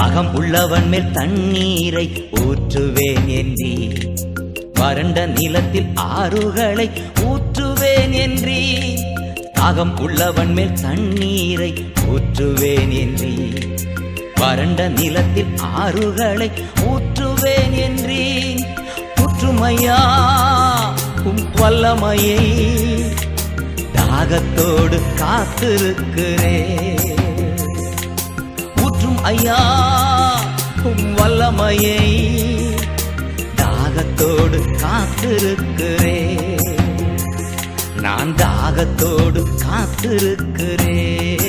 தாகம் உள்ளவன் மேல் தண்ணீரை ஊற்றுவேன் என்றீ வறண்ட நிலத்தில் ஆறுகளை ஊற்றுவேன் என்றீ தாகம் உள்ளவன் மேல் தண்ணீரை ஊற்றுவேன் என்றீ வறண்ட நிலத்தில் ஆறுகளை ஊற்றுவேன் என்றீ ஊற்றுமையா உம் வல்லமையை தாகத்தோடு காத்திருக்கிறேன் ஊற்றும் ஐயா உம் வல்லமையை தாகத்தோடு காத்திருக்கிறேன் நான் தாகத்தோடு காத்திருக்கிறேன்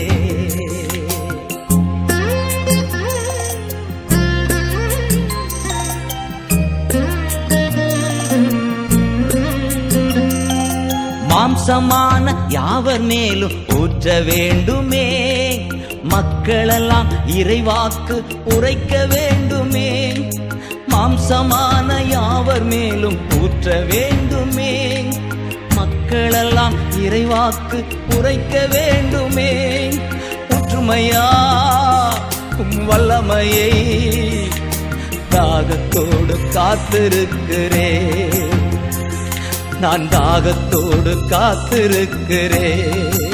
மாம்சமான யாவர் மேலும் ஊற்ற வேண்டுமே மக்களெல்லாம் இறைவாக்கு உரைக்க வேண்டுமே மாம்சமான யாவர் மேலும் ஊற்ற வேண்டுமே மக்களெல்லாம் இறைவாக்கு உரைக்க வேண்டுமே ஒற்றுமையா உம் வல்லமையை தாகத்தோடு காத்திருக்கிறேன் நான் தாகத்தோடு காத்திருக்கிறேன்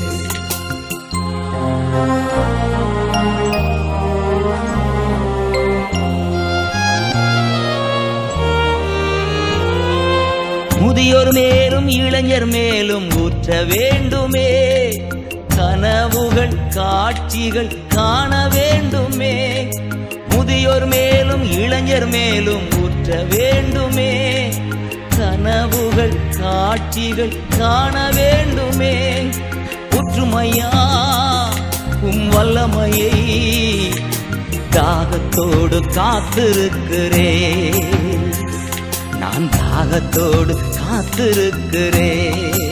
முதியோர் மேலும் இளைஞர் மேலும் ஊற்ற வேண்டுமே கனவுகள் காட்சிகள் காண வேண்டுமே முதியோர் மேலும் இளைஞர் மேலும் ஊற்ற வேண்டுமே கனவுகள் காட்சிகள் காண வேண்டுமே ஒற்றுமையா உம் வல்லமையை தாகத்தோடு காத்திருக்கிறேன் நான் தாகத்தோடு காத்திருக்கிறேன்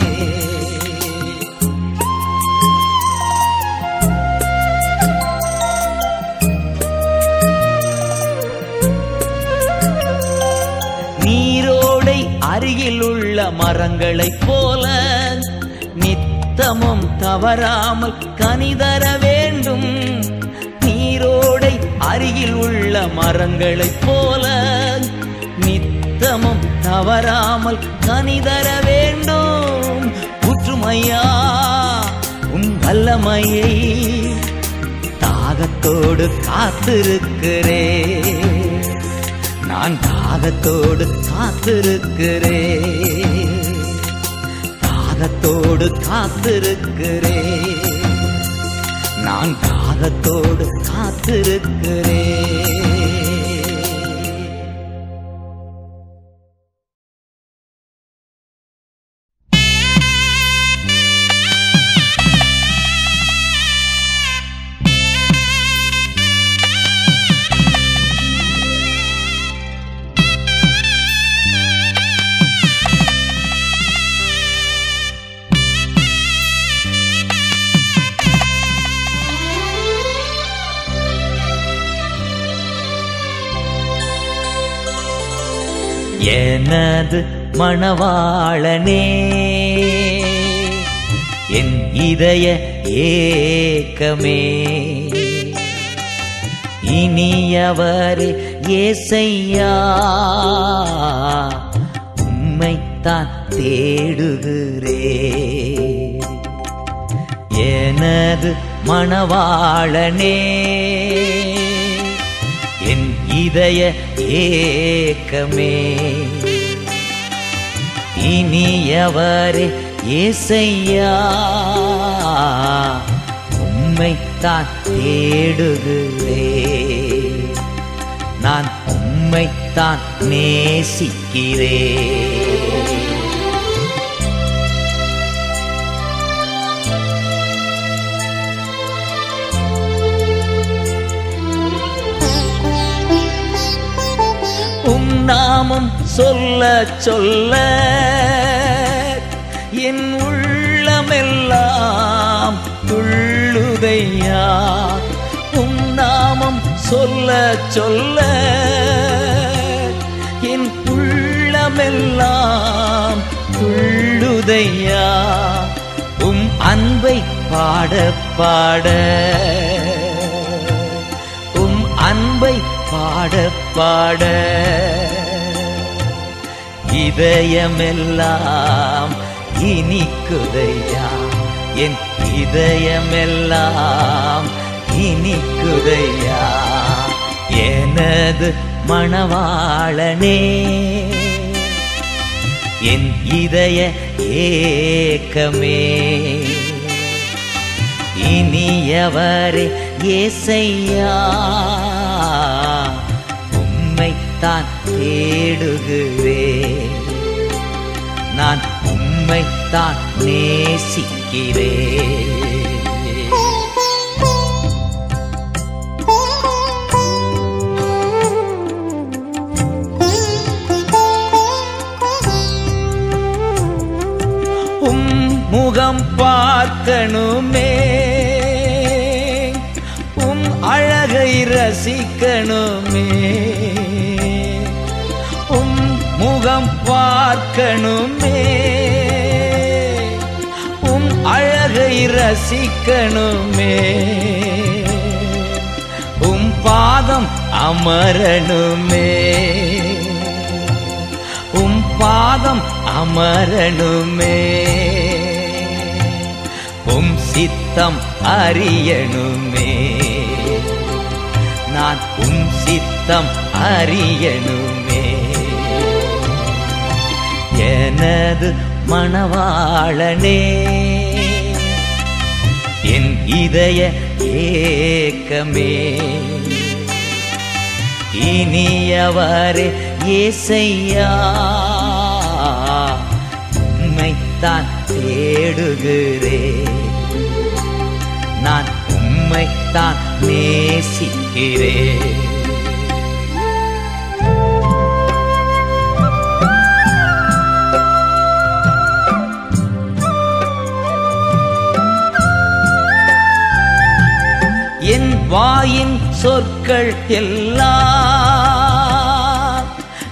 நீரோடை அருகில் உள்ள மரங்களைப் போல நித்தமும் தவறாமல் கனிதர வேண்டும் நீரோடை அருகில் உள்ள மரங்களைப் போல நித்தமும் தவறாமல் கனிதர வேண்டும் புற்றுமையா உன் வல்லமையை தாகத்தோடு காத்திருக்கிறேன் நான் தாகத்தோடு காத்திருக்கிறேன் தாகத்தோடு காத்திருக்கிறேன் நான் தாகத்தோடு காத்திருக்கிறேன் எனது மணவாளனே என் இதய ஏக்கமே இனியவரே ஏசையா உம்மைத்தான் தேடுகிறே எனது மணவாளனே என் இதய ஏக்கமே இனியவரே ஏசையா உம்மைத்தான் தேடுகிறே நான் உம்மைத்தான் நேசிக்கிறேன் உம் நாமம் சொல்ல சொல்ல என் உள்ளமெல்லாம் துள்ளுதையா உம் நாமம் சொல்ல சொல்ல என் உள்ளமெல்லாம் துள்ளுதையா உம் அன்பை பாட பாட உம் பாட பாட இதயமெல்லாம் இனிக்குதையா என் இதயமெல்லாம் இனிக்குதையா எனது மணவாளனே என் இதய ஏக்கமே இனியவரே ஏசையா உம்மைத்தான் தேடுகிறேன் நான் உம்மைத்தான் நேசிக்கிறேன் உம் முகம் பார்க்கணுமே உம் அழகை ரசிக்கணுமே உம் முகம் பார்க்கணுமே உம் அழகை ரசிக்கணுமே உம் பாதம் அமரணுமே உம் பாதம் அமரணுமே உம் சித்தம் அறியணுமே நான் உம் சித்தம் அறியணுமே எனது மணவாளனே என் இதய ஏக்கமே இனியவரே ஏசையா உம்மைத்தான் தேடுகிறேன் நான் உம்மைத்தான் நேசிக்கிறேன் என் வாயின் சொற்கள் எல்லாம்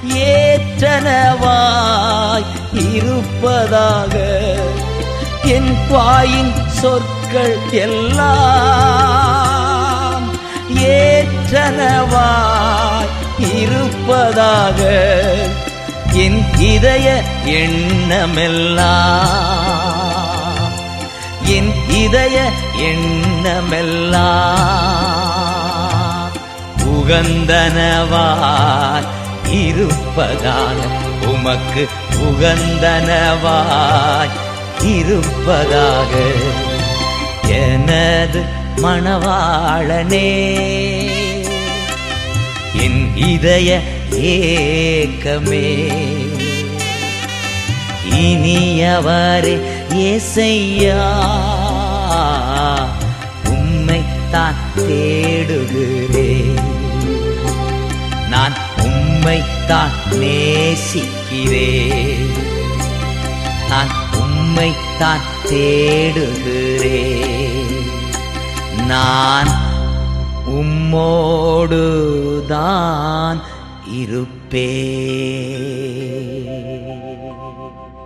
ஏற்றனவாய் இருப்பதாக என் வாயின் சொற்கள் எல்லாம் ஏற்றனவாய் இருப்பதாக என் இதய எண்ணமெல்லாம் என் இதய எண்ணமெல்லாம் உகந்தனவாய் இருப்பதாக உமக்கு உகந்தனவாய் இருப்பதாக எனது மணவாளனே என் இதய ஏக்கமே இனியவரே ஏசையா உம்மைத்தான் தேடுகிறேன் நான் உம்மைத்தான் நேசிக்கிறேன் நான் உம்மைத்தான் தேடுகிறேன் நான் உம்மோடுதான் இருப்பேன்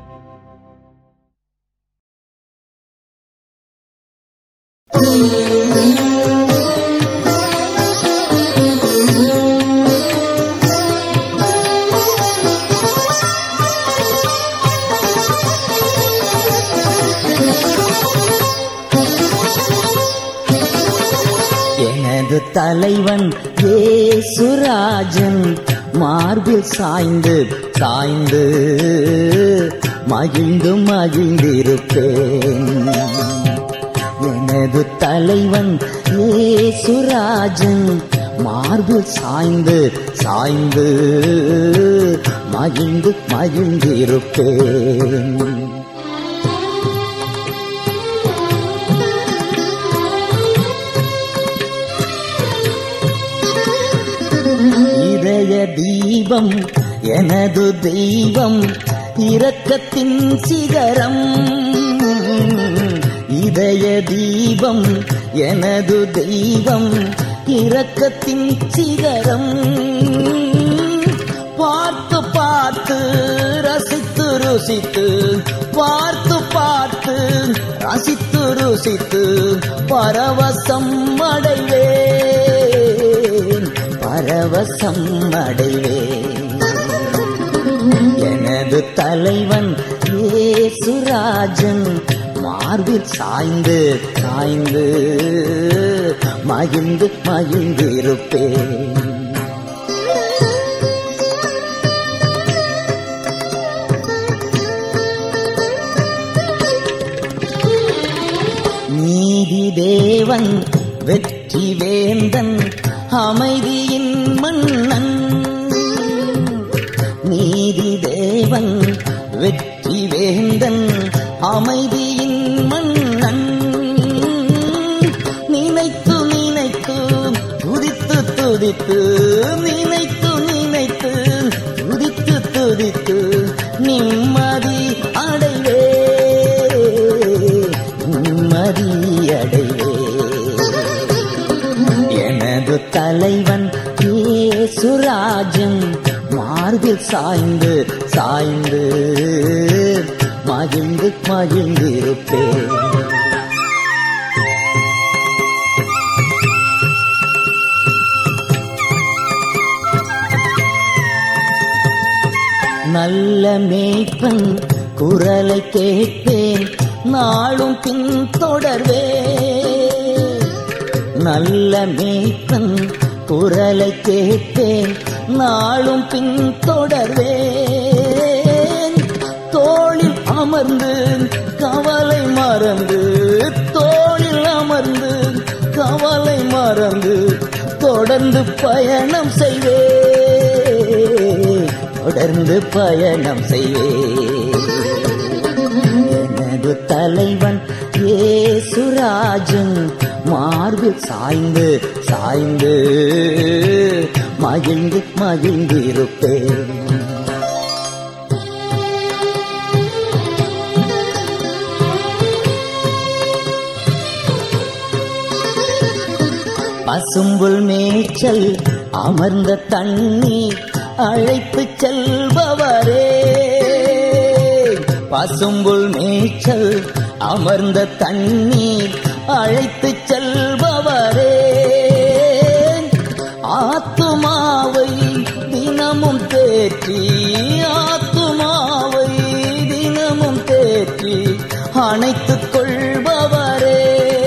எனது தலைவன் ஏசுராஜன் மார்பில் சாய்ந்து சாய்ந்து மகிழ்ந்து மகிழ்ந்திருப்பேன் எனது தலைவன் ஏசுராஜன் மார்பில் சாய்ந்து சாய்ந்து மகிழ்ந்து மகிழ்ந்திருப்பேன் இதய தீபம் எனது தெய்வம் இரக்கத்தின் சிகரம் இதய தீபம் எனது தெய்வம் இரக்கத்தின் சிகரம் பார்த்து பார்த்து ரசித்து ருசித்து பார்த்து பார்த்து ரசித்து ருசித்து பரவசம் அடைவேன் பரவசம் அடைவேன் எனது தலைவன் ஏசுராஜன் மார்பில் சாய்ந்து சாய்ந்து மகிழ்ந்து மகிழ்ந்திருப்பேன் நீதி தேவன் வெற்றி வேந்தன் அமைதியின் மன்னன் நீதி தேவன் வெற்றி வேந்தன் அமைதியின் மன்னன் நினைத்து நினைத்து துதித்து துதித்து நினைத்து நினைத்து துதித்து துதித்து நிம்மதி அடைவே நிம்மதி அடைவே எனது தலைவன் ஏசுராஜன் மார்பில் சாய்ந்து சாய்ந்து மகிழ்ந்து மகிழ்ந்திருப்பேன் நல்ல மேய்ப்பன் குரலை கேட்பேன் நாளும் பின் தொடர்வே நல்ல மேய்ப்பன் குரலை கேட்பேன் நாளும் பின் தொடர்வேன் தோளில் அமர்ந்து கவலை மறந்து தோளில் அமர்ந்து கவலை மறந்து தொடர்ந்து பயணம் செய்வே தொடர்ந்து பயணம் செய்வே எனது தலைவன் ஏசுராஜன் மார்பில் சாய்ந்து சாய்ந்து மகிழ்ந்து மகிழ்ந்திருப்பேன் பசும்புல் மேய்ச்சல் அமர்ந்த தண்ணீர் அழைத்து செல்பவரே பசும்புல் மேய்ச்சல் அமர்ந்த தண்ணீர் அழைத்து செல்பவரே ஆத்துமாவை தினமும் தேற்றி ஆத்துமாவை தினமும் தேற்றி அணைத்துக் கொள்பவரே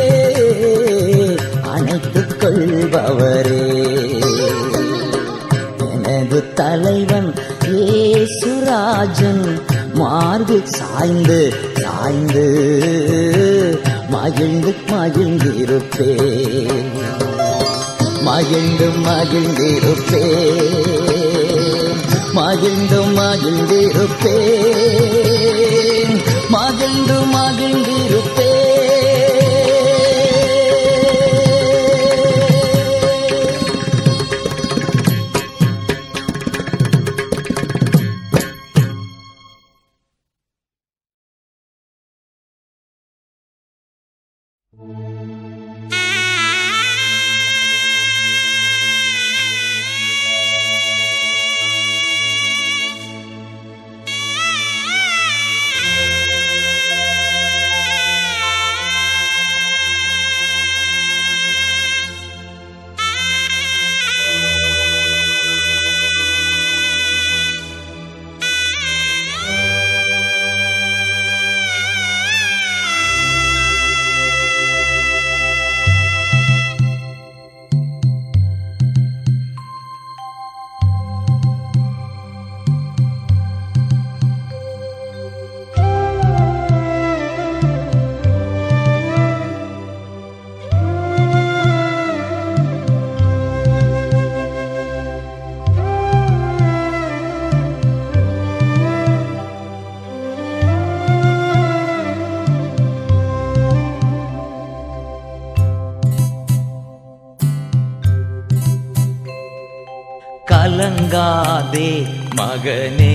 அணைத்துக் கொள்பவரே எனது தலைவன் ஏசுராஜன் மார்பில் சாய்ந்து சாய்ந்து மகிழ்ந்து மகிழ்ந்திருப்பேன் மகிழ்ந்து மகிழ்ந்திருப்பேன் மகிழ்ந்து மகிழ்ந்திருப்பேன் மகிழ்ந்து மகிழ்ந்திருப்பேன் கலங்காதே மகனே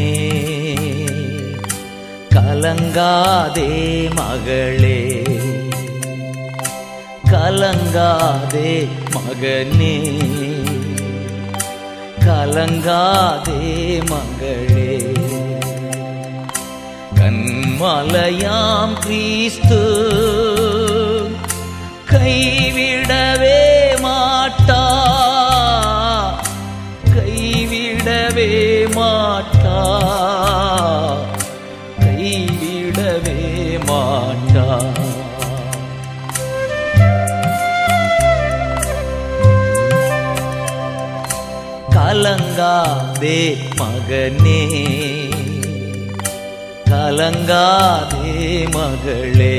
கலங்காதே மகளே கலங்காதே மகனே கலங்காதே மகளே கண்மலையாம் கிறிஸ்து கைவிடவே மாட்டா கலங்காதே மகனே கலங்காதே மகளே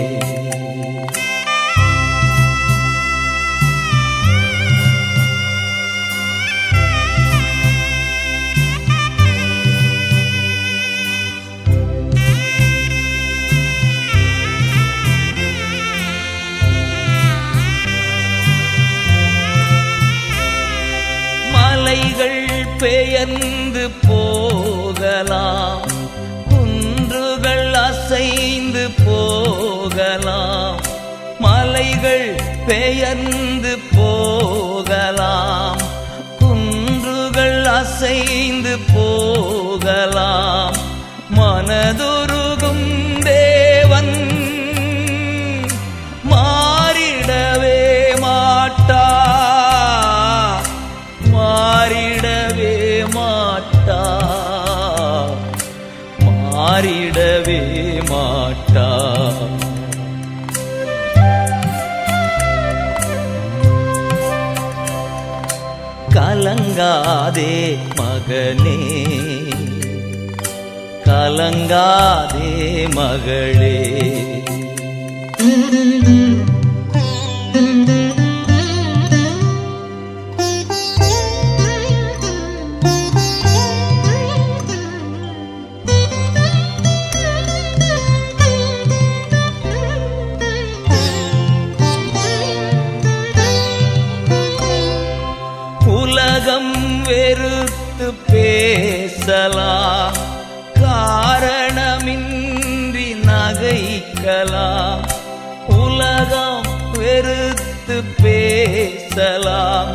மலைகள் பெயர்ந்து போகலாம் குன்றுகள் அசைந்து போகலாம் மலைகள் பெயர்ந்து போகலாம் குன்றுகள் அசைந்து போகலாம் மனதுருகும் தேவன் மாறிடவே மாட்டா மாறிடவே மாட்டா மாறிடவே மாட்டா கலங்காதே மகனே கலங்காதே மகளே உலகம் வெறுத்து பேசலாம் காரணமின்றி நகைக்கலாம் உலகம் வெறுத்து பேசலாம்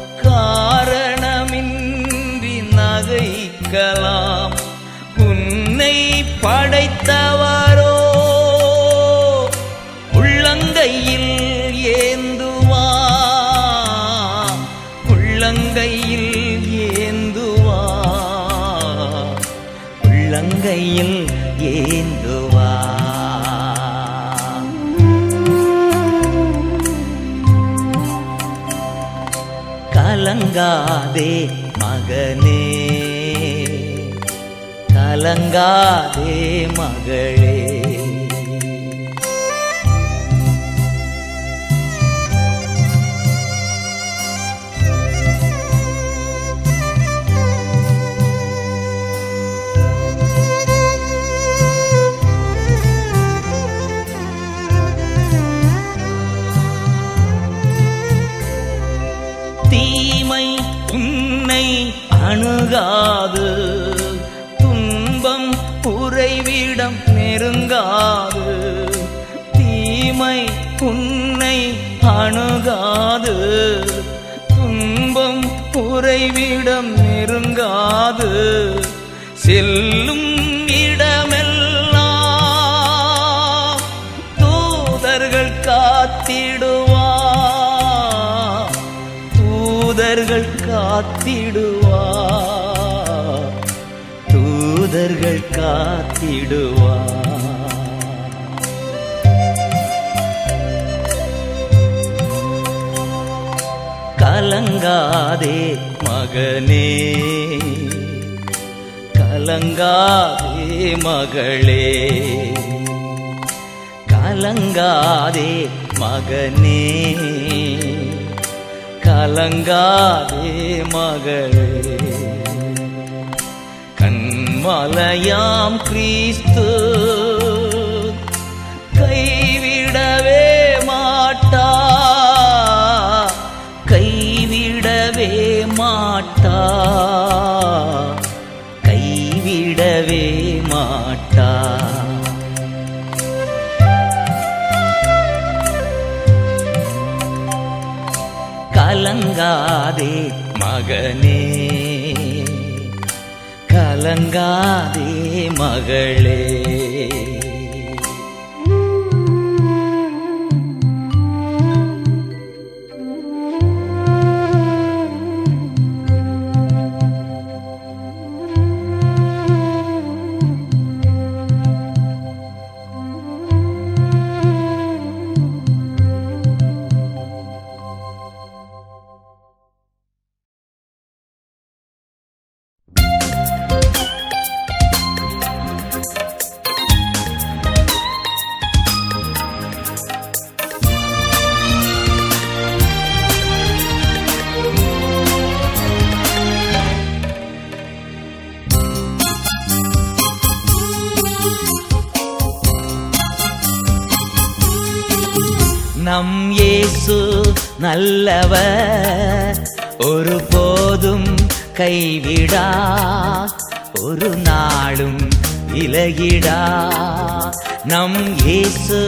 காரணமின்றி நகைக்கலாம் உன்னை படைத்தவரோ உள்ளங்கையில் ஏந்துவா உள்ளங்கையில் ஏந்துவா உள்ளங்கையில் ஏந்துவா கலங்காதே மகனே கலங்காதே மகளே தீமை உன்னை அணுகாது துன்பம் உறைவிடம் நெருங்காது தீமை உன்னை அணுகாது துன்பம் உறைவிடம் நெருங்காது செல்லும் இடமெல்லாம் தூதர்கள் காத்திடுவா தூதர்கள் காத்திடுவா தூதர்கள் காத்திடுவா கலங்காதே மகனே கலங்காதே மகளே கலங்காதே மகனே கலங்காதே மகளே கண்மலையாம் கிறிஸ்து கைவிடவே மாட்டா கைவிடவே மாட்டா கைவிடவே மாட்டா கலங்காதே மகனே கலங்காதே மகளே நம் இயேசு நல்லவர் ஒரு போதும் கைவிடா ஒரு நாளும் விலகிடா நம் இயேசு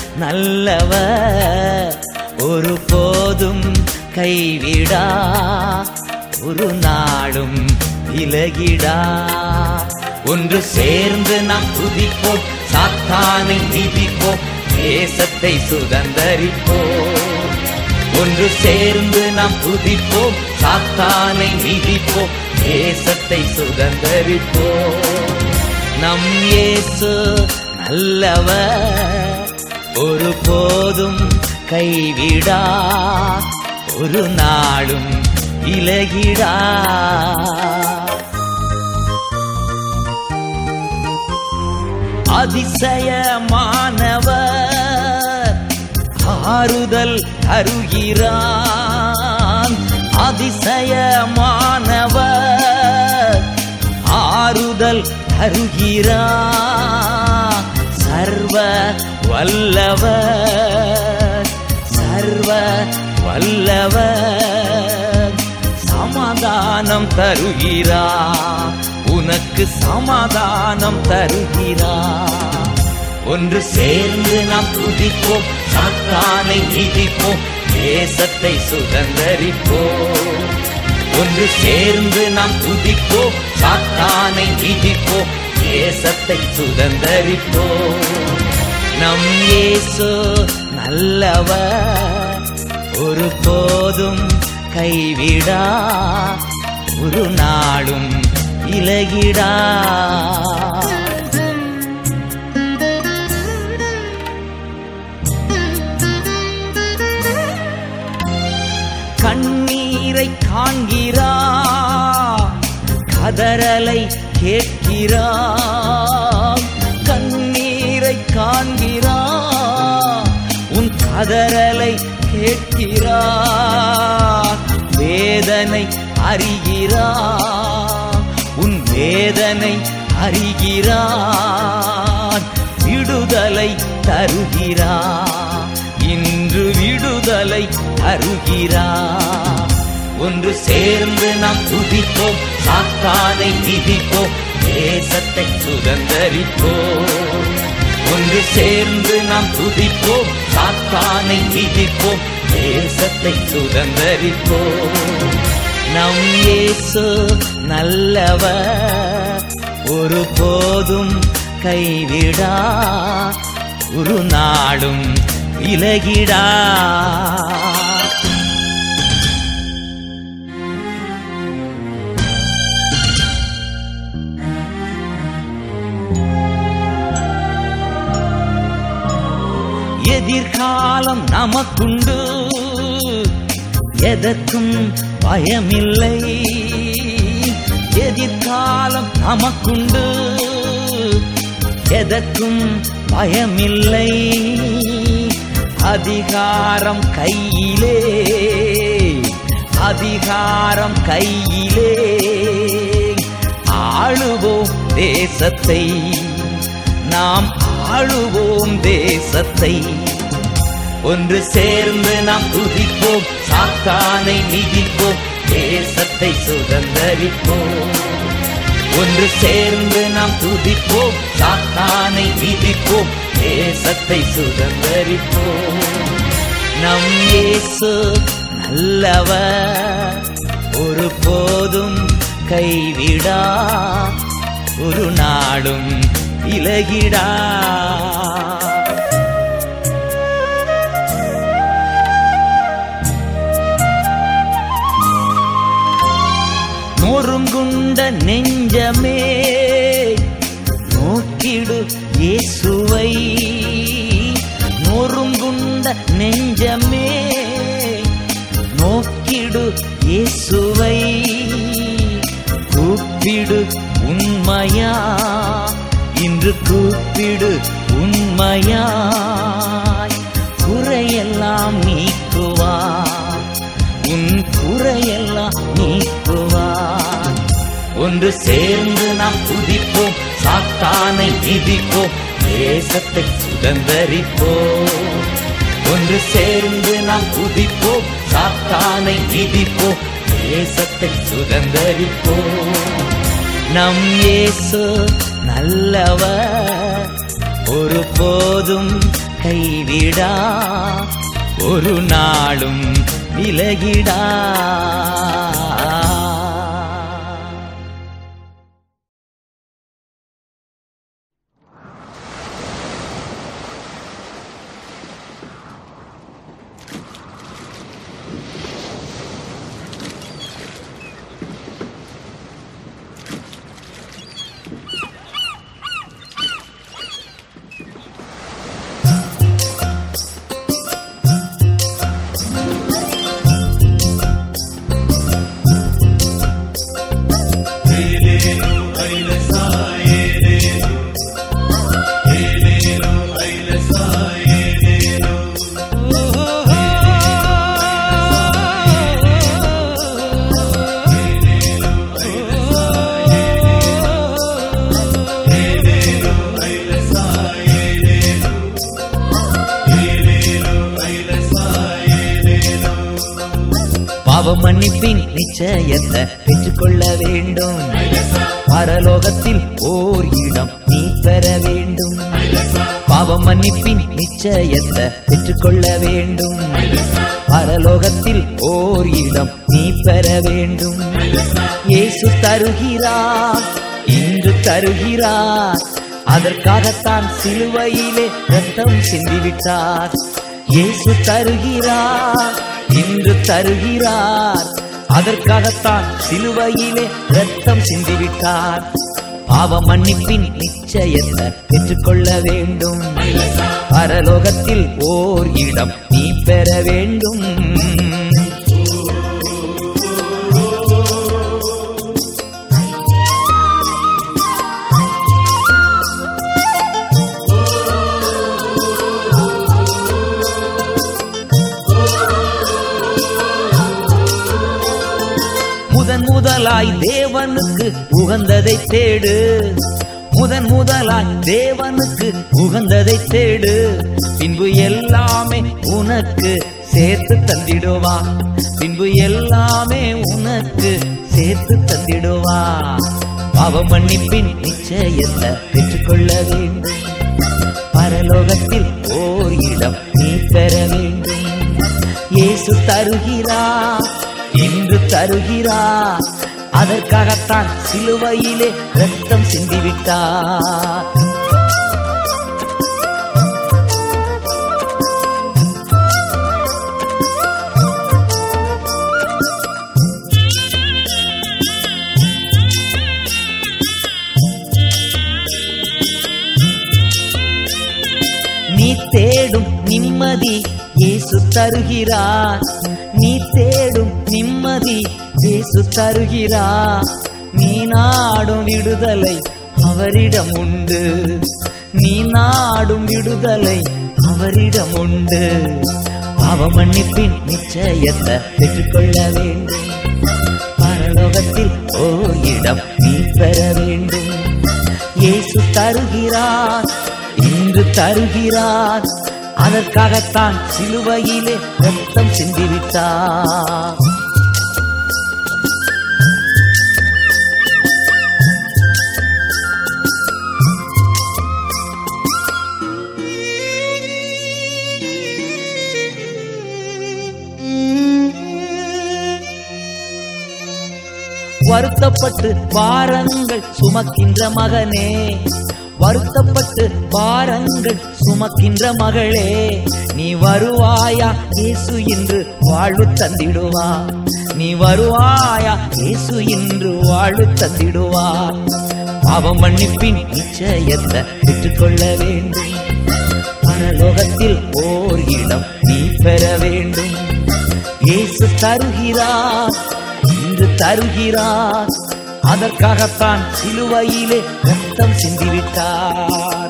நல்லவர் ஒரு போதும் கைவிடா ஒரு நாளும் விலகிடா ஒன்று சேர்ந்து நாம் துதிப்போம் சாத்தானை மிதிப்போம் தேசத்தை சுதந்தரிப்போம் ஒன்று சேர்ந்து நாம் துதிப்போம் சாத்தானை மிதிப்போம் தேசத்தை சுதந்தரிப்போம் நம் இயேசு நல்லவர் ஒரு போதும் கைவிடா ஒரு நாளும் இலகிடா அதிசயமானவர் ஆறுதல் தருகிறான் அதிசயமானவர் ஆறுதல் தருகிறான் சர்வ வல்லவர் சர்வ வல்லவர் சமாதானம் தருகிறார் உனக்கு சமாதானம் தருகிறார் ஒன்று சேர்ந்து நாம் துதிப்போம் சாத்தானை மிதிப்போம் தேசத்தை சுதந்தரிப்போம் ஒன்று சேர்ந்து நாம் துதிப்போம் சாத்தானை மிதிப்போம் தேசத்தை சுதந்தரிப்போம் நம் இயேசு நல்லவர் ஒரு போதும் கைவிடா ஒரு நாளும் இலகிடா கண்ணீரை காண்கிறா கதறலை கேட்கிறா கண்ணீரை காண்கிறா உன் கதறலை கேட்கிறா வேதனை அறிகிறா உன் வேதனை அறிகிறான் விடுதலை தருகிறா இன்று விடுதலை தருகிறா ஒன்று சேர்ந்து நாம் துதிப்போம் சாத்தானை மிதிப்போம் தேசத்தை சுதந்தரிப்போம் ஒன்று சேர்ந்து நாம் துதிப்போம் சாத்தானை மிதிப்போம் தேசத்தை சுதந்தரிப்போம் நம் இயேசு நல்லவர் ஒரு போதும் கைவிடா ஒரு நாடும் விலகிடா எதிர்காலம் நமக்குண்டு எதற்கும் பயமில்லை எதிர்காலம் நமக்குண்டு எதற்கும் பயமில்லை அதிகாரம் கையிலே அதிகாரம் கையிலே ஆளுவோம் தேசத்தை நாம் ஆளுவோம் தேசத்தை ஒன்று சேர்ந்து நாம் துதிப்போம் சாத்தானை மிதிப்போம் தேசத்தை சுதந்தரிப்போம் ஒன்று சேர்ந்து நாம் துதிப்போம் சாத்தானை மிதிப்போம் தேசத்தை சுதந்தரிப்போம் நம் இயேசு நல்லவர் ஒரு போதும் கைவிடா ஒரு நாளும் இலகிடா நொறுங்குண்ட நெஞ்சமே நோக்கிடு இயேசுவை நொறுங்குண்ட நெஞ்சமே நோக்கிடு இயேசுவை கூப்பிடு உண்மையா இன்று கூப்பிடு உண்மையாய் குறையெல்லாம் நீக்குவார் உன் குறையெல்லாம் நீக்குவார் ஒன்று சேர்ந்து நாம் துதிப்போம் சாத்தானை மிதிப்போம் தேசத்தை சுதந்தரிப்போம் ஒன்று சேர்ந்து நாம் குதிப்போம் சாத்தானை மிதிப்போம் தேசத்தை சுதந்தரிப்போம் நம் இயேசு நல்லவர் ஒரு போதும் கைவிடா ஒரு நாளும் விலகிடா பாவ மன்னிப்பின் நிச்சயத்தை பெற்றுக்கொள்ள வேண்டும் பரலோகத்தில் ஓர் இடம் நீ பெற வேண்டும் பாவ மன்னிப்பின் நிச்சயத்தை பெற்றுக்கொள்ள வேண்டும் பரலோகத்தில் ஓர் இடம் நீ பெற வேண்டும் இயேசு தருகிறார் இன்று தருகிறார் அதற்காகத்தான் சிலுவையிலே ரத்தம் சிந்திவிட்டார் இயேசு தருகிறார் இன்று தருகிறார் அதற்காகத்தான் சிலுவையிலே ரத்தம் சிந்திவிட்டார் பாவ மன்னிப்பின் நிச்சயத்தை பெற்றுக்கொள்ள வேண்டும் பரலோகத்தில் ஓர் இடம் நீ பெற வேண்டும் முதன் முதலாய் தேவனுக்கு உகந்ததை தேடு முதன் முதலாய் தேவனுக்கு உகந்ததை தேடு பின்பு எல்லாமே உனக்கு சேர்த்து தந்திடுவா பின்பு எல்லாமே உனக்கு சேர்த்து தந்திடுவா பாவ மன்னிப்பின் நிச்சயத்தை பெற்றுக்கொள்ள வேண்டும் பரலோகத்தில் ஓர் இடம் நீ பெற வேண்டும் இயேசு தருகிறார் இன்று தருகிறார் அதற்காகத்தான் சிலுவையிலே ரத்தம் சிந்திவிட்டார் நீ தேடும் நிம்மதி இயேசு தருகிறார் நீ தேடும் நிம்மதி இயேசு தருகிறார் நீ நாடும் விடுதலை அவரிடம் உண்டு நீ நாடும் விடுதலை அவரிடம் உண்டு பாவ மன்னிப்பின் நிச்சயத்தை பெற்றுக்கொள்ள வேண்டும் பரலோகத்தில் ஓர் இடம் நீ பெற வேண்டும் இயேசு தருகிறார் இன்று தருகிறார் அதற்காகத்தான் சிலுவையிலே ரத்தம் சிந்திவிட்டார் வருத்தப்பட்டு பாரங்கள் சுமக்கின்ற மகனே வருத்தப்பட்டு பாரங்கள் சுமக்கின்ற மகளே நீ வருவாயா இயேசு இன்று வாழ்வு தந்திடுவா நீ வருவாயா இயேசு இன்று வாழ்வு தந்திடுவா பாவ மன்னிப்பின் நிச்சயத்தை பெற்றுக்கொள்ள வேண்டும் பரலோகத்தில் ஓர் இடம் நீ பெற வேண்டும் இயேசு தருகிறார் இன்று தருகிறார் அதற்காகத்தான் சிலுவையிலே ரத்தம் சிந்திவிட்டார்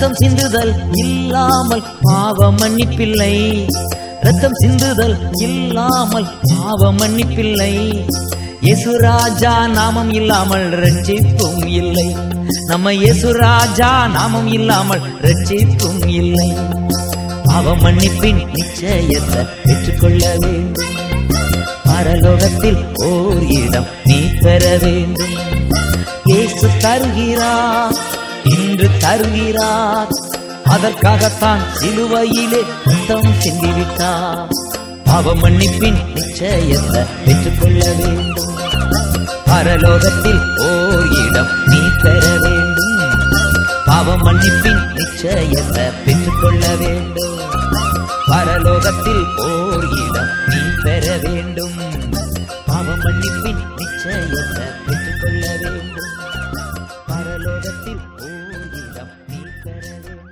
ரத்தம் சிந்துதல் இல்லாமல் பாவ மன்னிப்பில்லை ரத்தம் சிந்துதல் இல்லாமல் பாவ மன்னிப்பில்லை இயேசுராஜா நாமம் இல்லாமல் ரட்சிப்பும் இல்லை நம்ம இயேசுராஜா நாமம் இல்லாமல் ரட்சிப்பும் இல்லை பாவ மன்னிப்பின் நிச்சயத்தை பெற்றுக்கொள்ள வேண்டும் பரலோகத்தில் ஓர் இடம் நீ பெற வேண்டும் இயேசு தருகிறார் இன்று தருகிறார் அதற்காகத்தான் சிலுவையிலே ரத்தம் சிந்திவிட்டார் பாவ மன்னிப்பின் நிச்சயத்தை பெற்றுக்கொள்ள வேண்டும் பரலோகத்தில் ஓர் இடம் நீ பெற வேண்டும் பாவ மன்னிப்பின் நிச்சயத்தை பெற்றுக்கொள்ள வேண்டும் பரலோகத்தில் ஓர் இடம் நீ பெற வேண்டும் பாவ மன்னிப்பின் நிச்சயத்தை பெற்றுக்கொள்ள வேண்டும் பரலோகத்தில் ஓர் இடம் நீ பெற வேண்டும்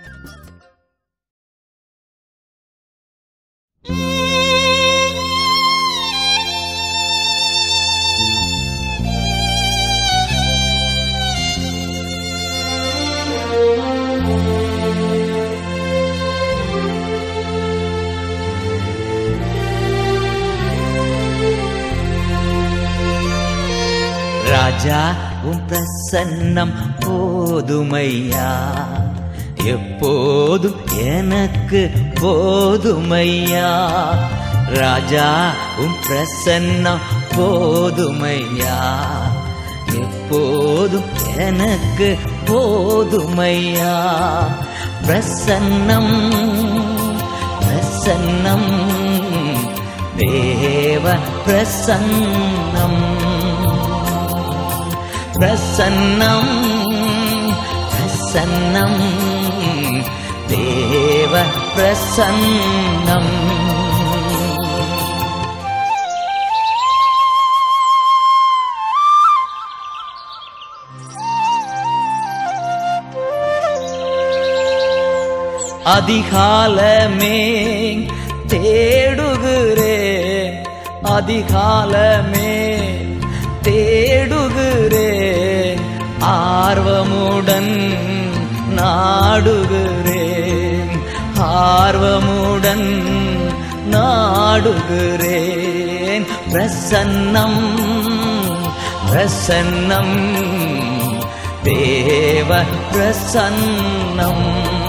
ராஜா உன் பிரசன்னம் போதுமையா எப்போதும் எனக்கு போதுமையா ராஜா உன் பிரசன்னம் போதுமையா எப்போதும் எனக்கு போதுமையா பிரசன்னம் பிரசன்னம் தேவ பிரசன்னம் பிரசன்னம் பிரசன்னம் தேவ பிரசன்னம் அதிகாலமே தேடுகிறேன் அதிகாலமே தேடுகிறேன் ஆர்வமுடன் நாடுகிறேன் ஆர்வமுடன் நாடுகிறேன் பிரசன்னம் பிரசன்னம் தேவ பிரசன்னம்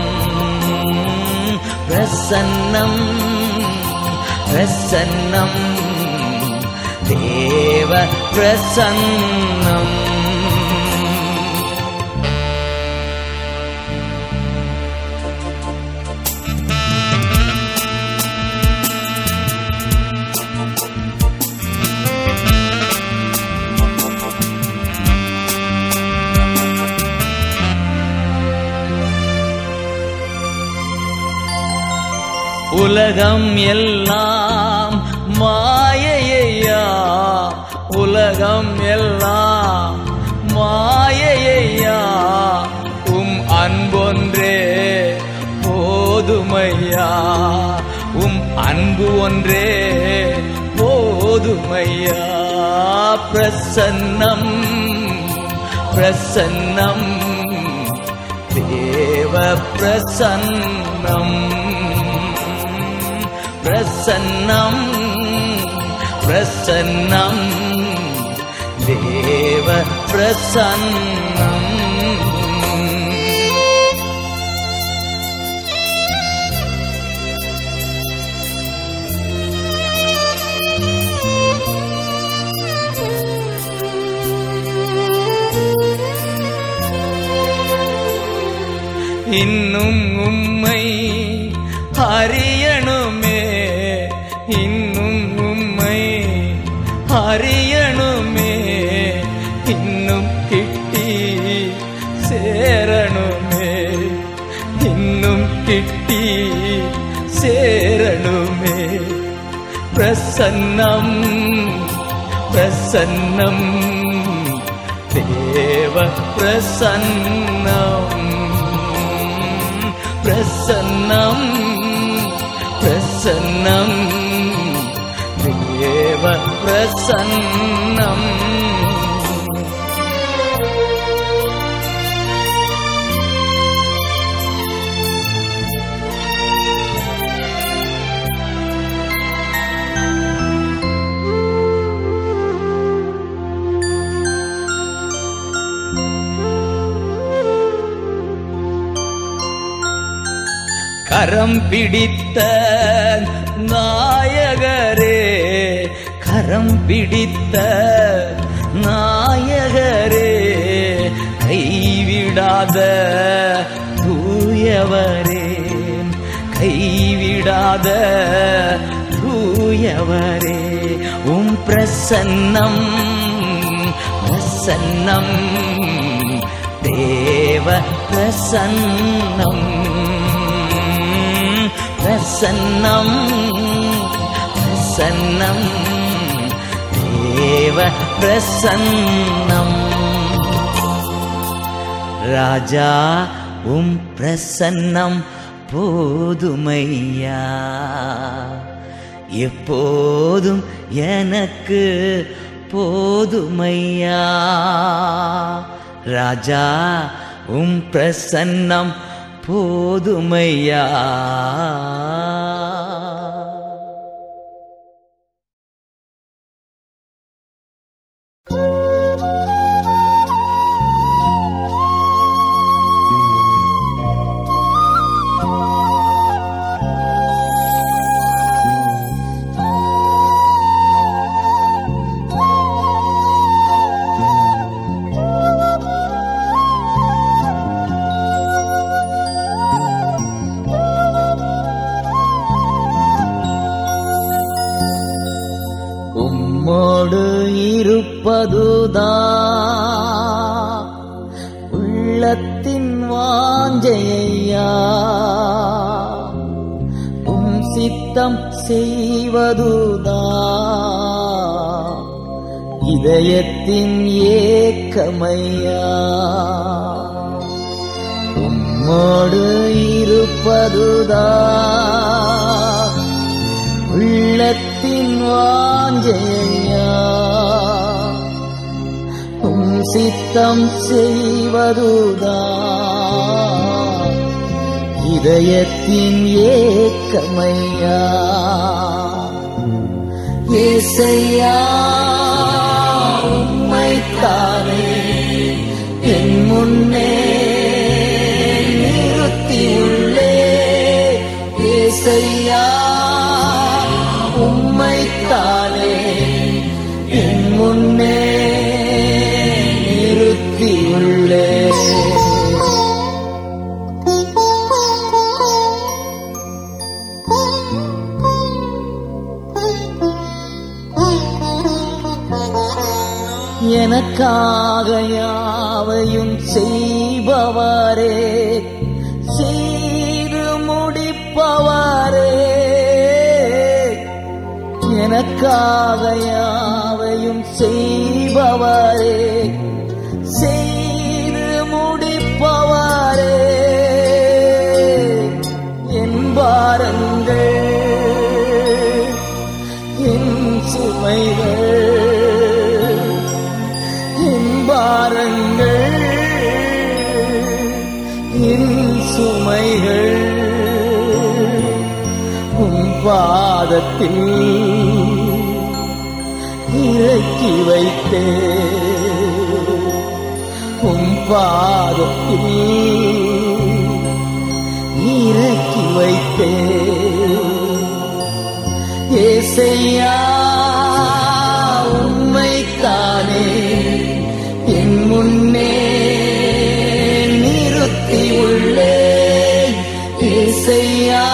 பிரசன்னம் பிரசன்னம் தேவ பிரசன்னம் உலகம் எல்லாம் மாயையா உலகம் எல்லாம் மாயையா உம் அன்பொன்றே போதுமையா உம் அன்பு ஒன்றே போதுமையா பிரசன்னம் பிரசன்னம் தேவ பிரசன்னம் பிரசன்னம் பிரசன்னம் தேவ பிரசன்னம் இன்னும் உம்மை அறியணுமே இன்னும் உம்மை அறியணுமே இன்னும் கிட்டி சேரணுமே இன்னும் கிட்டி சேரணுமே பிரசன்னம் பிரசன்னம் தேவ பிரசன்னம் பிரசன்னம் பிரசன்னம் தேவ பிரசன்னம் கரம் பிடித்த நாயகரே கரம் பிடித்த நாயகரே கைவிடாத தூயவரே கைவிடாத தூயவரே உம் பிரசன்னம் பிரசன்னம் தேவ பிரசன்னம் பிரசன்னம் பிரசன்னம் தேவ பிரசன்னம் ராஜா உம் பிரசன்னம் போதுமையா எப்போதும் எனக்கு போதுமையா ராஜா உம் பிரசன்னம் போதுமையா உம்மோடு இருப்பதுதான் உள்ளத்தின் வாஞ்சையா உம் சித்தம் செய்வதுதான் இதயத்தின் ஏக்கமையா உம்மோடு இருப்பதுதான் உள்ளத்தின் வாஞ்சையா உம் சித்தம் செய்வதுதான் இதயத்தின் ஏக்கமையா ஏசையா உம்மைத்தானே என் முன்னே நிறுத்தியுள்ளே ஏசையா உம்மைத்தானே என் முன்னே நிறுத்தியுள்ளே எனக்காக யாவையும் செய்பவரே செய்து முடிப்பவரே எனக்காக யாவையும் செய்பவரே செய்து முடிப்பவரே என் பாரங்கள் என் சுமைகள் என் பாரங்கள் என் சுமைகள் உம் பாதத்தில் இறக்கி வைத்தே உம் பாதத்தில் இறக்கி வைத்தே ஏசையா உம்மைத்தானே என் முன்னே நிறுத்தி உள்ளே ஏசையா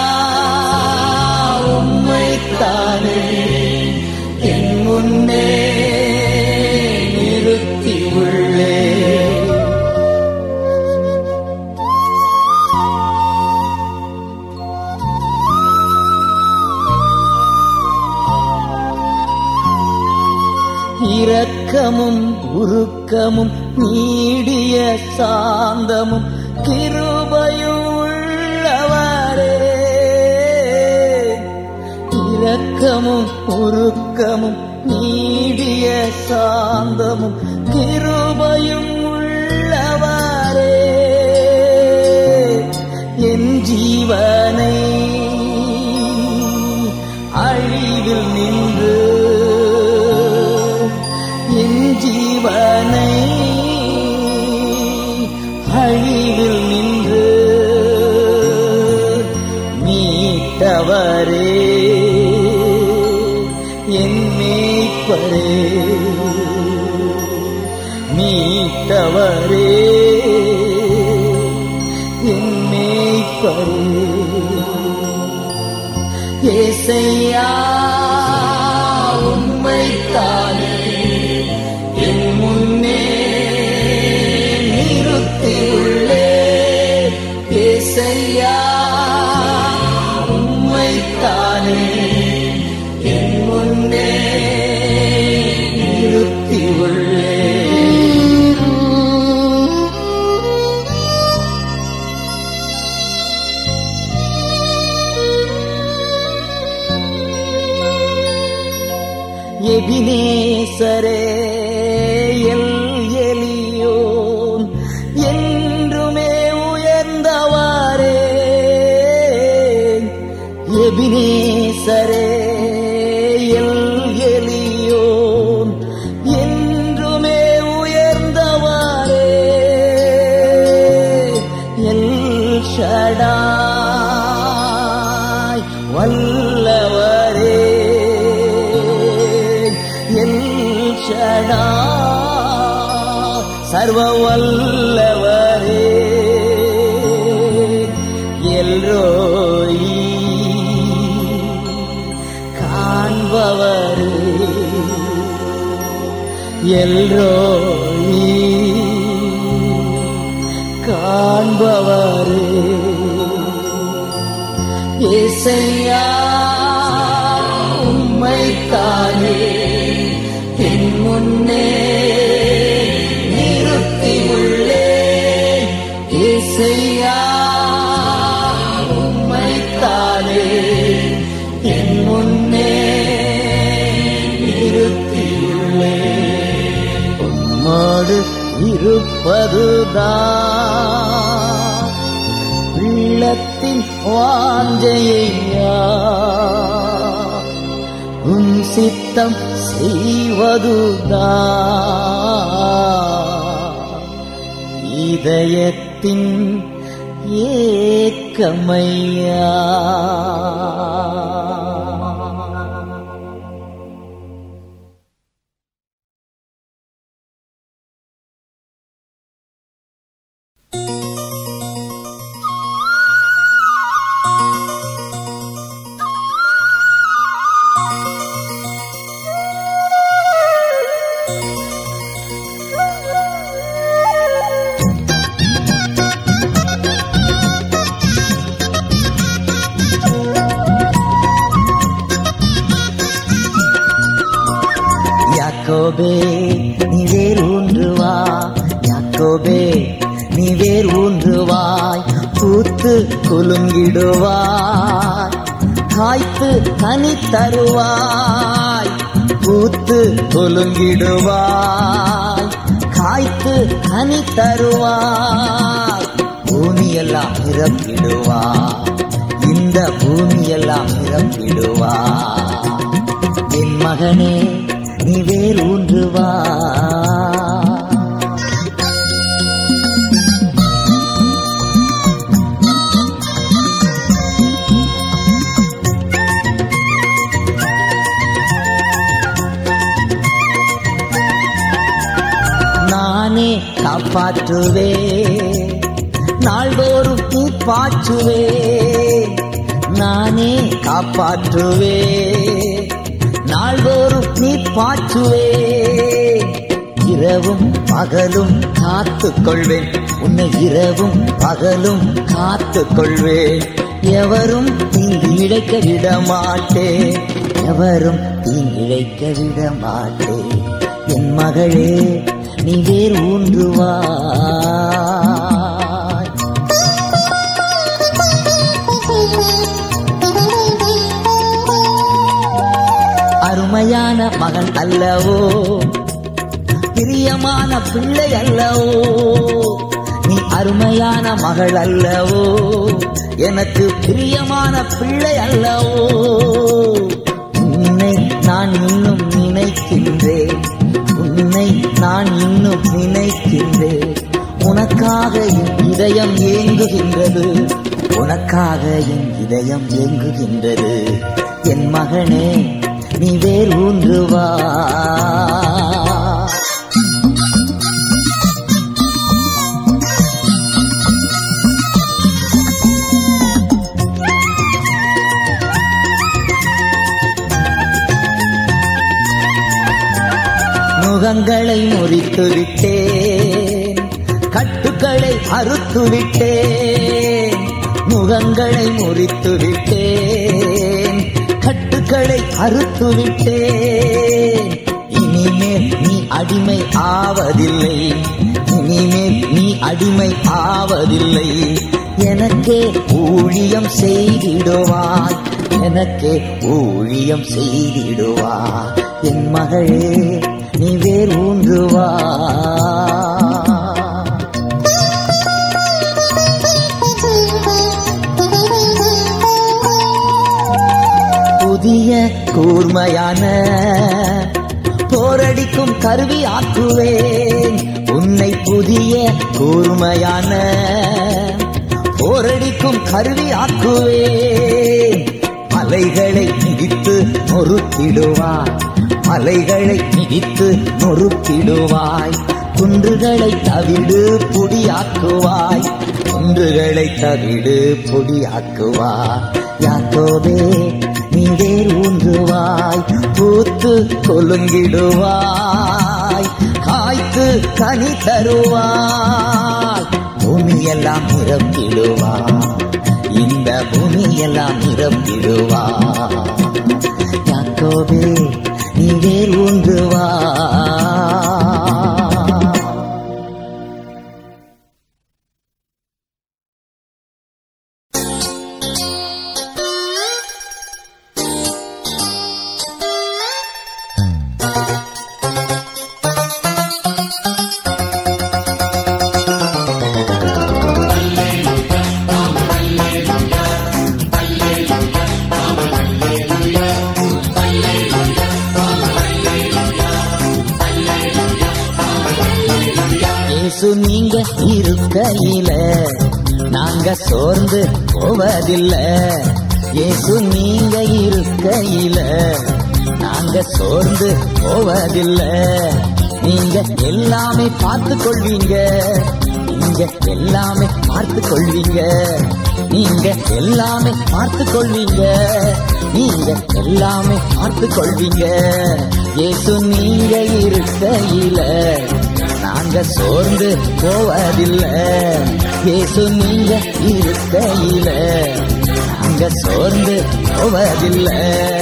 உம்மைத்தானே என் முன்னே நிறுத்தி உள்ளே இரக்கமும் உருக்கமும் நீடிய சாந்தமும் கிருபையும் உள்ளவரே இரக்கமும் உருக்கமும் நீடிய சாந்தமும் கிருபையும் உள்ளவரே என் ஜீவனை அழிவில் நின்று என் ஜீவனை அழிவில் நின்று மீட்டவரே என் மேய்ப்பரே மீட்டவரே என் மேய்ப்பரே ஏசையா உம்மைத்தானே என் முன்னே நிறுத்தியுள்ளே ஏசையா உம்மைத்தானே என் முன்னே நிறுத்தியுள்ளே எபினேசரே எல் எலியோன் என்றுமே உயர்ந்தவாரே எபினேசரே எல் எலியோன் என்றுமே உயர்ந்தவாரே எல் ஷடாய் வல்லவரே எல் ஷடா சர்வ வல்லவரே எல்ரோயி காண்பவரே எல்ரோயி காண்பவரே ஏசையா உம்மைத்தானே என் முன்னே நிறுத்தி உள்ளே ஏசையா உம்மைத்தானே என் முன்னே நிறுத்தி உள்ளே உம்மோடு இருப்பதுதான் உள்ளத்தின் வாஞ்சையா உன் சித்தம் செய்வதுதான் இதயத்தின் ஏக்கமையா யாக்கோபே நீ வேர் ஊன்றுவா யாக்கோபே நீ வேர் ஊன்றுவாய் பூத்து குலுங்கிடுவாய் காய்த்து கனி தருவாய் பூத்து குலுங்கிடுவாய் காய்த்து கனி தருவாய் பூமியெல்லாம் நிரப்பிடுவாய் இந்த பூமியெல்லாம் நிரப்பிடுவாய் என் மகனே நீ வேர் ஊன்றுவா நானே காப்பாற்றுவே நாள்தோறும் நீ பாற்றுவே நானே காப்பாற்றுவே நாள்தோறும் நீ பாற்றுவே இரவும் பகலும் காத்துக் கொள்வேன் உன்னை இரவும் பகலும் காத்துக் கொள்வேன் எவரும் தீங்கு இழைக்க விட மாட்டேன் எவரும் தீங்கு இழைக்க விட மாட்டேன் என் மகளே நீ வேர் ஊன்றுவாய் அருமையான மகன் அல்லவோ பிரியமான பிள்ளை அல்லவோ நீ அருமையான மகள் அல்லவோ எனக்கு பிரியமான பிள்ளை அல்லவோ உன்னை நான் இன்னும் நினைக்கின்றேன் உன்னை நான் இன்னும் நினைக்கின்றேன் உனக்காக என் இதயம் ஏங்குகின்றது உனக்காக என் இதயம் ஏங்குகின்றது என் மகனே நீ வேர் ஊன்று வா முகங்களை முறித்து விட்டேன் கட்டுக்களை அறுத்து விட்டேன் முகங்களை முறித்து விட்டேன் கட்டுக்களை அறுத்து விட்டேன் இனிமேல் நீ அடிமை ஆவதில்லை இனிமேல் நீ அடிமை ஆவதில்லை எனக்கே ஊழியம் செய்திடுவாய் எனக்கே ஊழியம் செய்திடுவாய் என் மகளே நீ வேர் ஊன்றுவா புதிய கூர்மையான போரடிக்கும் கருவி ஆக்குவேன் உன்னை புதிய கூர்மையான போரடிக்கும் கருவி ஆக்குவேன் மலைகளை மிதித்து நொறுக்கிடுவாய் மலைகளை மிதித்து நொறுக்கிடுவாய் குன்றுகளை தவிடு பொடியாக்குவாய் குன்றுகளை தவிடு பொடியாக்குவாய் யாக்கோபே நீ வேர் ஊன்றுவாய் பூத்து கொலுங்கிடுவாய் காய்த்து கனி தருவாய் பூமியெல்லாம் நிரப்பிடுவாய் இந்த பூமியெல்லாம் நிரப்பிடுவாய் யாக்கோபே நீ வேர் ஊன்றுவாய் இயேசு நீங்க இருக்கையில நாங்க சோர்ந்து போவதில்ல இயேசு நீங்க இருக்கையில நாங்க சோர்ந்து போவதில்ல நீங்க எல்லாமே பார்த்து கொள்வீங்க நீங்க எல்லாமே பார்த்து கொள்வீங்க நீங்க எல்லாமே பார்த்து கொள்வீங்க நீங்க எல்லாமே பார்த்து கொள்வீங்க இயேசு நீங்க இருக்கையில நாங்க சோர்ந்து போவதில்ல இயேசு நீங்க இருக்கையில நாங்க சோர்ந்து போவதில்லை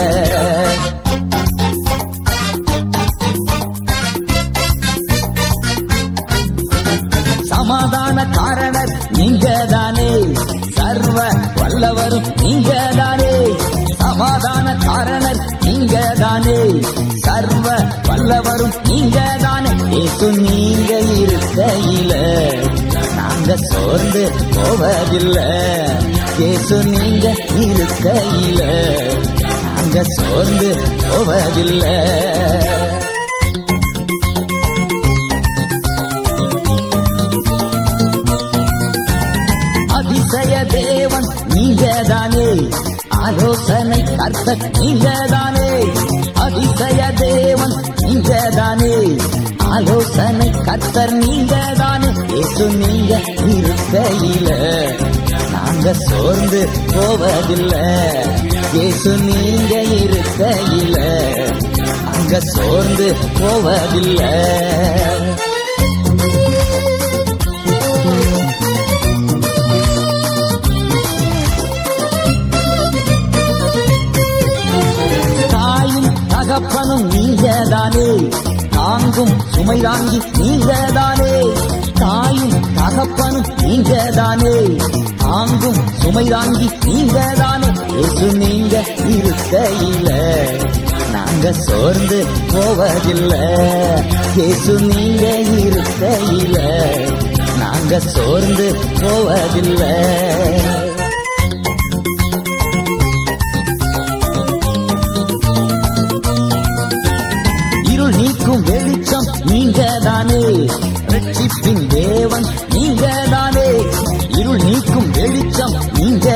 சமாதான காரணர் நீங்க தானே சர்வ வல்லவரும் நீங்க தானே சமாதான காரணர் நீங்க தானே சர்வ வல்லவரும் நீங்க தானே ஏசு நீங்க இருக்கையில நாங்க சோர்ந்து போவதில்லை ஏசு நீங்க இருக்கையில நாங்க சோர்ந்து போவதில்லை அதிசய தேவன் நீங்கதானே ஆலோசனை கர்த்த நீங்கதானே அதிசய தேவன் நீங்கதானே ஆலோசனை கர்த்தர் நீங்கதானே இயேசு நீங்க இருக்கையில நாங்க சோர்ந்து போவதில்லை இயேசு நீங்க இருக்கையில நாங்க சோர்ந்து போவதில்லை தாயும் தகப்பனும் நீங்கதானே தாங்கும் சுமை தாங்கி நீங்கதானே தாயும் தகப்பனும் நீங்கதானே தாங்கும் சுமை தாங்கி நீங்கதானே இயேசு நீங்க இருக்கையில நாங்க சோர்ந்து போவதில்லை இயேசு நீங்க இருக்கையில நாங்க சோர்ந்து போவதில்லை இருள் நீக்கும் வெளிச்சம் நீங்க தானே ரட்சிப்பின் தேவன் நீங்க தானே இருள் நீக்கும் வெளிச்சம் நீங்க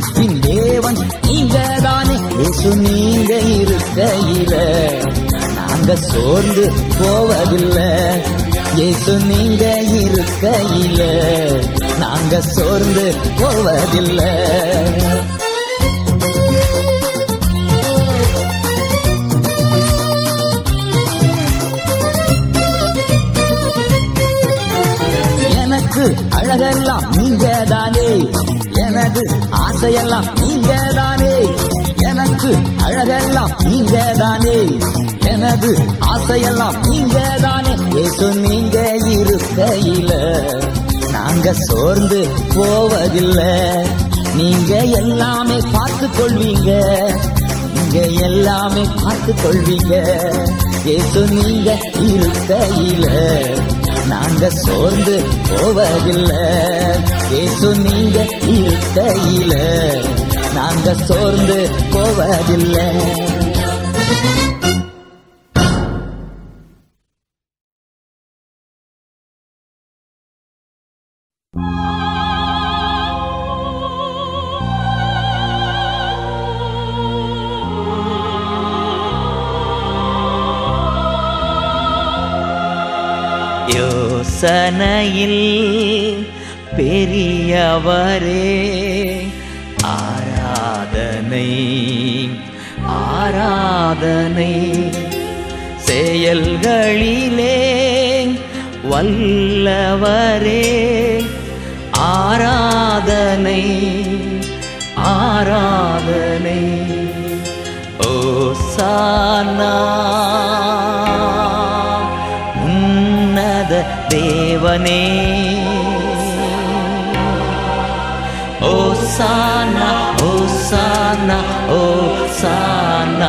மீட்பின் தேவன் நீங்க தானே இயேசு நீங்க இருக்கையில நாங்க சோர்ந்து போவதில்லை இயேசு நீங்க இருக்கையில நாங்க சோர்ந்து போவதில்லை எனக்கு அழகெல்லாம் நீங்க தானே எனது ஆசையெல்லாம் நீங்க தானே எனக்கு அழகெல்லாம் நீங்க தானே எனது ஆசையெல்லாம் நீங்க தானே ஏசு நீங்க இருக்கையில நாங்க சோர்ந்து போவதில்லை நீங்க எல்லாமே பார்த்து கொள்வீங்க நீங்க எல்லாமே பார்த்து கொள்வீங்க ஏசு நீங்க இருக்கையில நாங்க சோர்ந்து போவதில்லை ஏசு நீங்க இருக்கையில நாங்க சோர்ந்து போவதில்லை யோசனையில் பெரியவரே ஆராதனை ஆராதனை செயல்களிலே வல்லவரே ஆராதனை ஆராதனை ஓசானா உன்னத தேவனே ஓசானா ஓசானா ஓசானா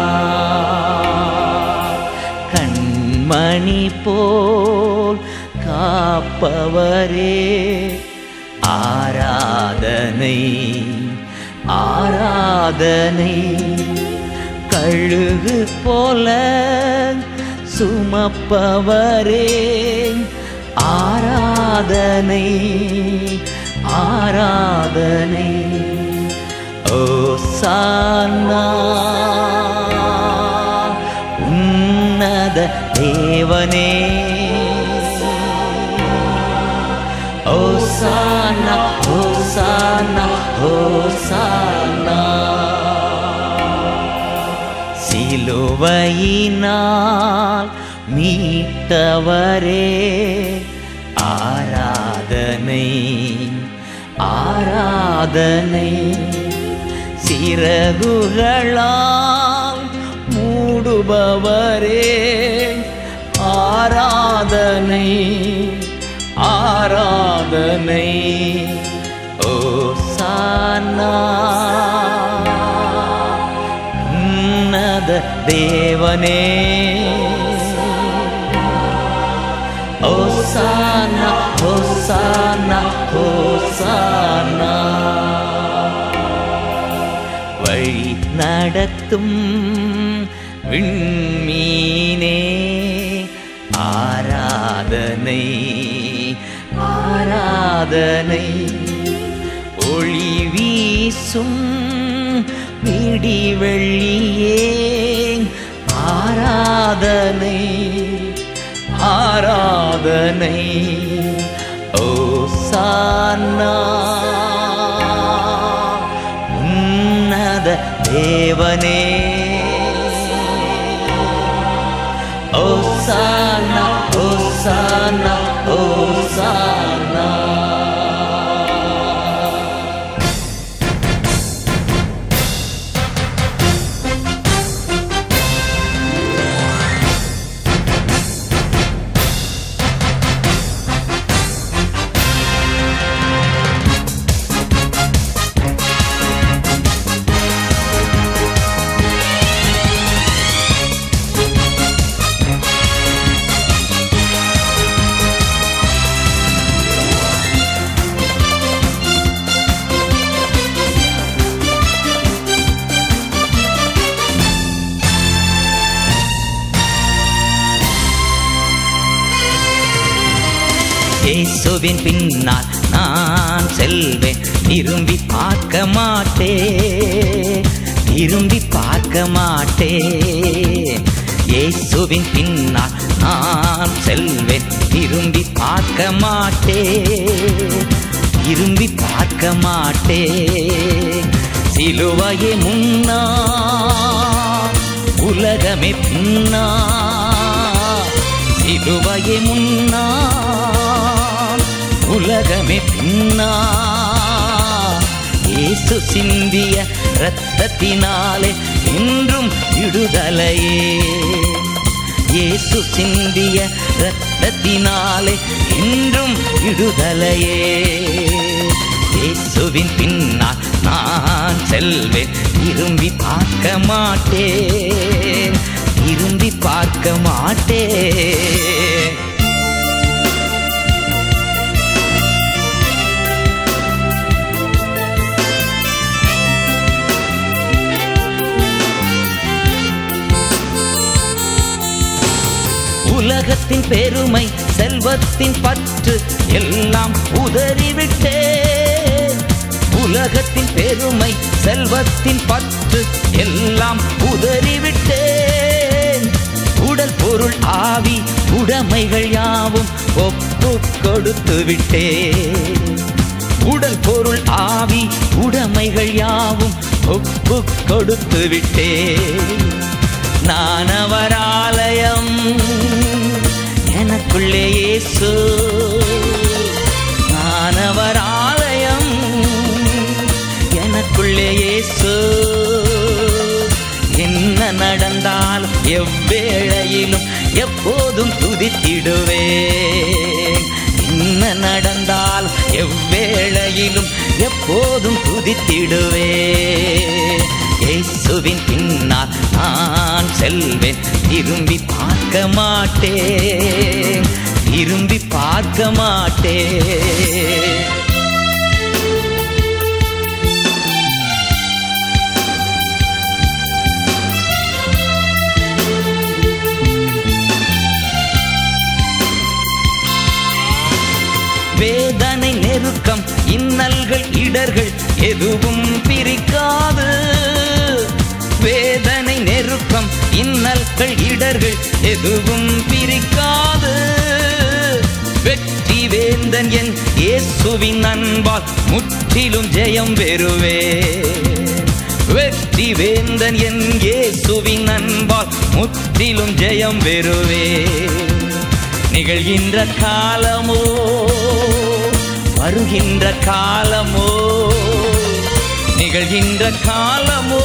கண்மணி போல் காப்பவரே ஆராதனை ஆராதனை கழுகு போல சுமப்பவரே ஆராதனை ஆராதனை ஓசானா உன்னத தேவனே ஓசானா ஓசானா ஓசானா சிலுவையினால் மீட்டவரே ஆராதனை ஆராதனை சிறகுகளால் மூடுபவரே ஆராதனை ஆராதனை ஓசானா உன்னத தேவனே ஓசானா ஓசானா ஓசானா வழி நடத்தும் விண்மீனே ஆராதனை ஆராதனை ஒளி வீசும் விடி வெள்ளியே ஆராதனை ஆராதனை ஓசானா உன்னத தேவனே ஓசானா ஓசானா ஓசானா இயேசுவின் பின்னால் நான் செல்வேன் திரும்பி பார்க்க மாட்டேன் திரும்பி பார்க்க மாட்டேன் இயேசுவின் பின்னால் நான் செல்வேன் திரும்பி பார்க்க மாட்டேன் திரும்பி பார்க்க மாட்டேன் சிலுவையே முன்னா உலகமே பின்னா சிலுவையே முன்னா உலகமே பின்னா இயேசு சிந்திய இரத்தத்தினாலே இன்றும் விடுதலையே இயேசு சிந்திய இரத்தத்தினாலே இன்றும் விடுதலையே இயேசுவின் பின்னால் நான் செல்வேன் திரும்பி பார்க்க மாட்டேன் திரும்பி பார்க்க மாட்டேன் உலகத்தின் பெருமை செல்வத்தின் பற்று எல்லாம் உதறிவிட்டேன் உலகத்தின் பெருமை செல்வத்தின் பற்று எல்லாம் உதறிவிட்டேன் உடல் பொருள் ஆவி உடைமைகள் யாவும் ஒப்பு கொடுத்து விட்டேன் உடல் பொருள் ஆவி உடைமைகள் யாவும் ஒப்பு கொடுத்து விட்டேன் நான் அவர் ஆலயம் எனக்குள்ளே இயேசு நான் அவர் ஆலயம் எனக்குள்ளே இயேசு என்ன நடந்தாலும் எவ்வேளையிலும் எப்போதும் துதித்திடுவேன் என்ன நடந்தாலும் எவ்வேளையிலும் எப்போதும் துதித்திடுவேன் இயேசுவின் பின்னால் நான் செல்வேன் திரும்பி பார்க்க மாட்டேன் திரும்பி பார்க்க மாட்டேன் வேதனை நெருக்கம் இன்னல்கள் இடர்கள் எதுவும் பிரிக்காது வேதனை நெருக்கம் இன்னல்கள் இடர்கள் எதுவும் பிரிக்காது வெற்றி வேந்தன் என் இயேசுவின் அன்பால் முற்றிலும் ஜெயம் பெறுவே வெற்றி வேந்தன் என் இயேசுவின் அன்பால் முற்றிலும் ஜெயம் பெறுவே நிகழ்கின்ற காலமோ வருகின்ற காலமோ நிகழ்கின்ற காலமோ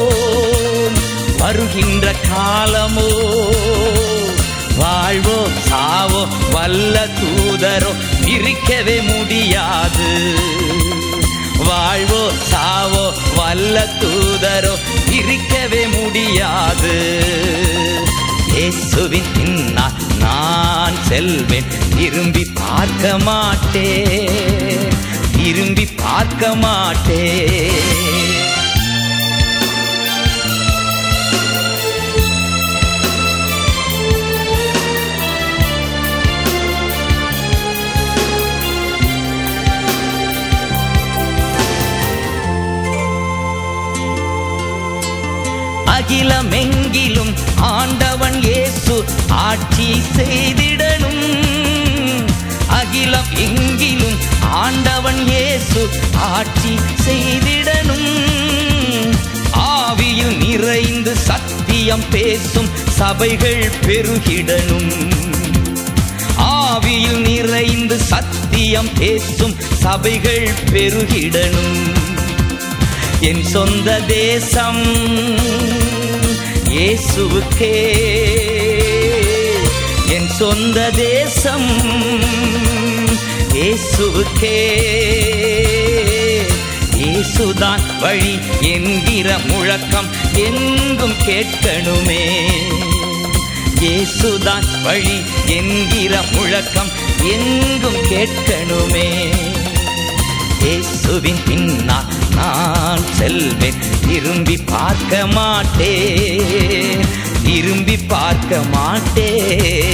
வருகின்ற காலமோ வாழ்வோ சாவோ வல்ல தூதரோ பிரிக்கவே முடியாது வாழ்வோ சாவோ வல்ல தூதரோ பிரிக்கவே முடியாது இயேசுவின் பின்னால் நான் செல்வேன் திரும்பி பார்க்க மாட்டேன் திரும்பி பார்க்க மாட்டேன் அகிலமெங்கிலும் ஆண்டவன் இயேசு ஆட்சி செய்திடணும் அகிலம் எங்கிலும் ஆண்டவன் இயேசு ஆட்சி செய்திடணும் ஆவியில் நிறைந்து சத்தியம் பேசும் சபைகள் பெருகிடணும் ஆவியில் நிறைந்து சத்தியம் பேசும் சபைகள் பெருகிடணும் என் சொந்த தேசம் இயேசுவுக்கே என் சொந்த தேசம் இயேசுவுக்கே இயேசுதான் வழி என்கிற முழக்கம் எங்கும் கேட்கணுமே இயேசுதான் வழி என்கிற முழக்கம் எங்கும் கேட்கணுமே இயேசுவின் பின்னால் நான் செல்வேன் திரும்பி பார்க்க மாட்டேன் திரும்பி பார்க்க மாட்டேன்